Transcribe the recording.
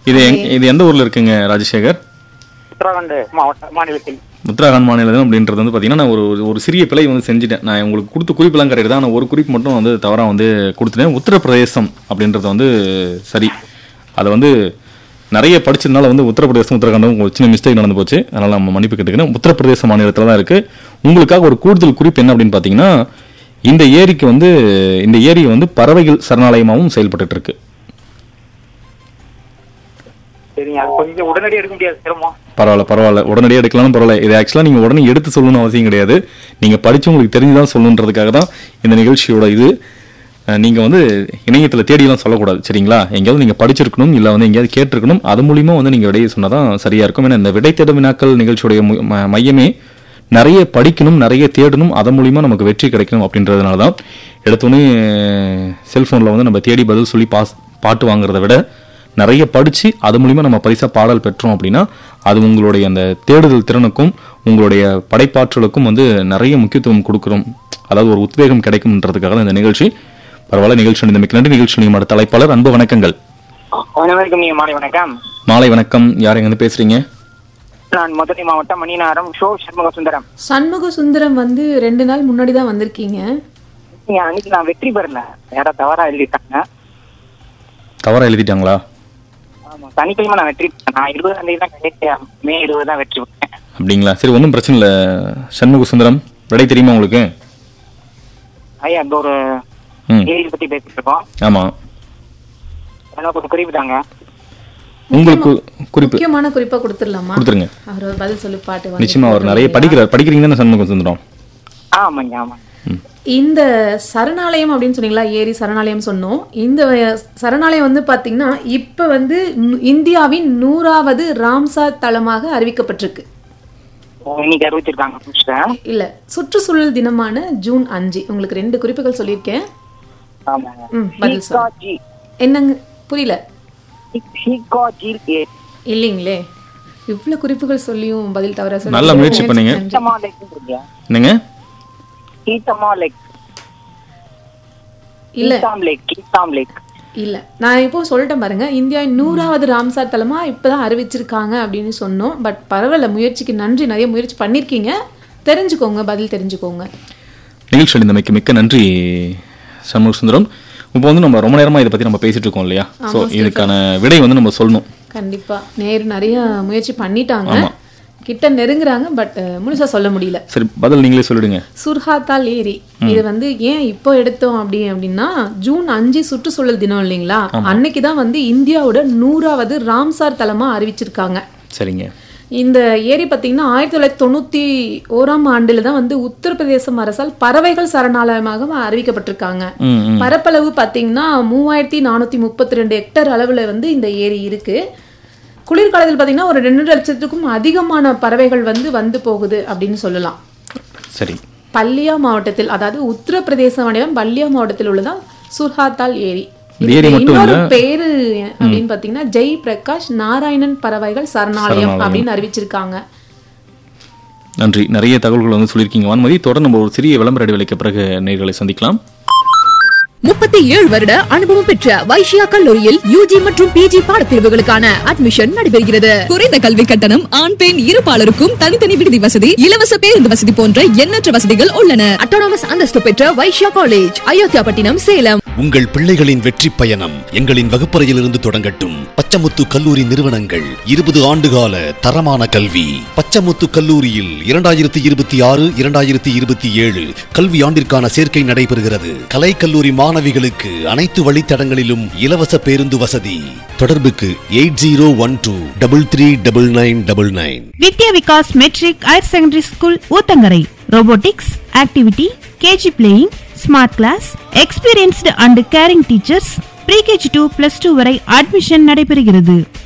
இது எங்- இது எந்த ஊர்ல இருக்குங்க ராஜசேகர் உத்தரகாண்ட் மாவட்ட மாநிலத்தில் உத்தராகண்ட் மாநிலம் அப்படின்றது வந்து பார்த்தீங்கன்னா நான் ஒரு ஒரு- ஒரு சிறிய பிழை வந்து செஞ்சுட்டேன் நான் உங்களுக்கு கொடுத்த குறிப்பெல்லாம் கரெக்ட் தான் ஆனால் ஒரு குறிப்பு மட்டும் வந்து தவறாக வந்து கொடுத்துட்டேன் உத்தரப்பிரதேசம் அப்படின்றது வந்து சரி அதை வந்து நிறைய படிச்சதுனால வந்து உத்தரப்பிரதேசம் உத்தரகாண்டும் ஒரு சின்ன மிஸ்டேக் நடந்து போச்சு அதனால நம்ம மன்னிப்பு கேட்டுக்கிறேன் உத்தரப்பிரதேச மாநிலத்தில் தான் இருக்கு உங்களுக்காக ஒரு கூடுதல் குறிப்பு என்ன அப்படின்னு பார்த்தீங்கன்னா இந்த ஏரிக்கு வந்து இந்த ஏரி வந்து பறவைகள் சரணாலயமாகவும் செயல்பட்டுட்டு இருக்கு சரிங்க அது கொஞ்சம் உடனடி எடுக்க முடியாது சிரமம் பரவாயில்ல பரவாயில்ல உடனடியாக எடுக்கலாம்னு பரவாயில்ல இது ஆக்சுவலாக நீங்கள் உடனே எடுத்து சொல்லணும்னு அவசியம் கிடையாது நீங்கள் படிச்சு உங்களுக்கு தெரிஞ்சுதான் சொல்லணுன்றதுக்காக தான் இந்த நிகழ்ச்சியோட இது அஹ், நீங்க வந்து இணையத்தில் தேடியெல்லாம் சொல்லக்கூடாது சரிங்களா எங்கேயாவது நீங்கள் படிச்சிருக்கணும் இல்லை வந்து எங்கேயாவது கேட்டிருக்கணும் அது மூலியமா வந்து நீங்கள் விடையை சொன்னால் தான் சரியா இருக்கும் ஏன்னா இந்த விடை தேடும் வினாக்கள் நிகழ்ச்சியுடைய மு- ம- மையமே நிறைய படிக்கணும் நிறைய தேடணும் அதன் மூலியமா நமக்கு வெற்றி கிடைக்கணும் அப்படின்றதுனால தான் எடுத்தோடனே செல்ஃபோனில் வந்து நம்ம தேடி பதில் சொல்லி பாஸ் பாட்டு வாங்குறத விட நிறைய படிச்சு அது மூலியமா நம்ம பரிசா பாடல் பெற்றோம் அப்படின்னா அது உங்களுடைய அந்த தேடுதல் திறனுக்கும் உங்களுடைய படைப்பாற்றலுக்கும் வந்து நிறைய முக்கியத்துவம் கொடுக்குறோம் அதாவது ஒரு உத்வேகம் கிடைக்கும்ன்றதுக்காக தான் இந்த நிகழ்ச்சி பரவாயில்ல நிகழ்ச்சி இந்த மிக்க நன்றி நிகழ்ச்சி நீங்கள் தலைப்பாளர் அன்பு வணக்கங்கள் அனைவருக்கும் நீங்க மாலை வணக்கம் மாலை வணக்கம் யார் எங்க இருந்து பேசுறீங்க நான் மதுரை மாவட்டம் மணிநாரம் ஷோ சண்முக சுந்தரம் சண்முக சுந்தரம் வந்து ரெண்டு நாள் முன்னாடி தான் வந்திருக்கீங்க நீங்க அன்னைக்கு நான் வெற்றி பெறல யாரா தவறா எழுதிட்டாங்க தவறா எழுதிட்டாங்களா ஆமா சனிக்கிழமை நான் வெற்றி பெற்றேன். நான் இருபதாம் தேதி தான் கடைசியா மே இருபது தான் வெற்றி பெற்றேன் அப்படிங்களா சரி ஒன்றும் பிரச்சனை இல்லை சண்முக சுந்தரம் விடை தெரியுமா உங்களுக்கு ஐயா அந்த ஒரு ம் ஏரியை பத்தி பேசிட்டு இருக்கோம் ஆமா எனக்கு ஒரு குறிப்பு தாங்க உங்களுக்கு குறிப்பு முக்கியமான குறிப்பா கொடுத்துடலாமா கொடுத்துருங்க அவர் பதில் சொல்லி பாட்டு வாங்கி நிச்சயமா அவர் நிறைய படிக்கிறார் படிக்கிறீங்க தானே சண்முக சுந்தரம் ஆமாங்க ஆமாங்க இந்த சரணாலயம் அப்படின்னு சொன்னீங்களா ஏரி சரணாலயம் சொன்னோம் இந்த சரணாலயம் வந்து பாத்தீங்கன்னா இப்ப வந்து நு- இந்தியாவின் நூறாவது ராம்சார் தளமாக அறிவிக்கப்பட்டிருக்கு ஓ, இன்னைக்கு அறிவிச்சிருக்காங்க முடிச்சிட்டேன் இல்ல சுற்றுச்சூழல் தினமான ஜூன் அஞ்சு உங்களுக்கு ரெண்டு குறிப்புகள் சொல்லியிருக்கேன் ஆமாங்க ம், பதில் சொல்லு. ஹீகாஜி என்னங்க புரியல ஹீகாஜி ஏரி இல்லைங்களே இவ்வளவு குறிப்புகள் சொல்லியும் பதில் தவறா சொல்லி நல்ல முயற்சி பண்ணீங்க. கீத்தமா லேக் இருக்கு என்னங்க கீத்தமா லேக் இல்ல கீதாம் லேக் கீதாம் லேக் இல்ல நான் இப்போ சொல்லிட்டேன் பாருங்க இந்தியாவின் நூறாவது ராம்சார் தலமா இப்பதான் அறிவிச்சிருக்காங்க அப்படின்னு சொன்னோம் பட் பரவாயில்ல முயற்சிக்கு நன்றி நிறைய முயற்சி பண்ணிருக்கீங்க தெரிஞ்சுக்கோங்க பதில் தெரிஞ்சுக்கோங்க நிகழ்ச்சி அடைந்தமைக்கு மிக்க நன்றி சண்முக சுந்தரம் இப்போ வந்து நம்ம ரொம்ப நேரமா இதை பத்தி நம்ம பேசிட்டு இருக்கோம் இல்லையா ஸோ இதுக்கான விடை வந்து நம்ம சொல்லணும் கண்டிப்பா நேரு நிறைய முயற்சி பண்ணிட்டாங்க ஆமா. கிட்ட நெருங்குறாங்க பட் முழுசா சொல்ல முடியல சரி பதில் நீங்களே சொல்லிடுங்க சுர்ஹாத்தால் ஏரி இது வந்து ஏன் இப்போ எடுத்தோம் அப்படி அப்படின்னா ஜூன் அஞ்சு சுற்றுச்சூழல் தினம் இல்லைங்களா அன்னைக்கு தான் வந்து இந்தியாவோட நூறாவது ராம்சார் தலமா அறிவிச்சிருக்காங்க சரிங்க இந்த ஏரி பார்த்தீங்கன்னா ஆயிரத்தி தொள்ளாயிரத்தி தொண்ணூத்தி ஓராம் ஆண்டுல தான் வந்து உத்தரப்பிரதேசம் அரசால் பறவைகள் சரணாலயமாக அறிவிக்கப்பட்டிருக்காங்க ம் ம் பரப்பளவு பார்த்தீங்கன்னா மூவாயிரத்தி நானூத்தி முப்பத்தி ரெண்டு ஹெக்டர் அளவுல வந்து இந்த ஏரி இருக்கு குளிர்காலத்தில் பார்த்தீங்கன்னா ஒரு ரெண்டு லட்சத்துக்கும் அதிகமான பறவைகள் வந்து வந்து போகுது அப்படின்னு சொல்லலாம் சரி பல்லியா மாவட்டத்தில் அதாவது உத்தரப்பிரதேச மாநிலம் பல்லியா மாவட்டத்தில் உள்ளதான் சுர்ஹாத்தால் ஏரி இந்த ஏரி இதுக்கு மட்டும் இன்னொரு இல்ல. பேரு அப்படின்னு பாத்தீங்கன்னா ஜெய் பிரகாஷ் நாராயணன் பறவைகள் சரணாலயம் சரணாலயம். அப்படின்னு அறிவிச்சிருக்காங்க நன்றி நிறைய தகவல்கள் வந்து சொல்லியிருக்கீங்க வான்மதி தொடர்ந்து நம்ம ஒரு சிறிய விளம்பர இடைவெளிக்கு பிறகு நேர்களை சந்திக்கலாம் முப்பத்தி ஏழு வருட அனுபவம் பெற்ற வைஷ்யா கல்லூரியில் யூஜி மற்றும் பிஜி பாடப்பிரிவுகளுக்கான அட்மிஷன் நடைபெறுகிறது குறைந்த கல்வி கட்டணம் ஆண் பெண் இருபாலருக்கும் தனித்தனி விடுதி வசதி இலவச பேருந்து வசதி போன்ற எண்ணற்ற வசதிகள் உள்ளன அட்டானமஸ் அந்தஸ்து பெற்ற வைஷ்யா காலேஜ் அயோத்தியாபட்டினம் சேலம் உங்கள் பிள்ளைகளின் வெற்றி பயணம் எங்களின் வகுப்பறையிலிருந்து தொடங்கட்டும் பச்சமுத்து கல்லூரி நிறுவனங்கள் இருபது ஆண்டுகால தரமான கல்வி பச்சமுத்து கல்லூரியில் இரண்டாயிரத்தி இருபத்தி ஆறு இரண்டாயிரத்தி இருபத்தி ஏழு கல்வி ஆண்டிற்கான சேர்க்கை நடைபெறுகிறது கலை கல்லூரி மாணவிகளுக்கு அனைத்து வழித்தடங்களிலும் இலவச பேருந்து வசதி தொடர்புக்கு eight zero one two double three double nine double nine Vidya Vikas matric higher secondary school Uthangarai robotics activity KG playing smart class experienced and caring teachers pre KG to plus two வரை அட்மிஷன் நடைபெறுகிறது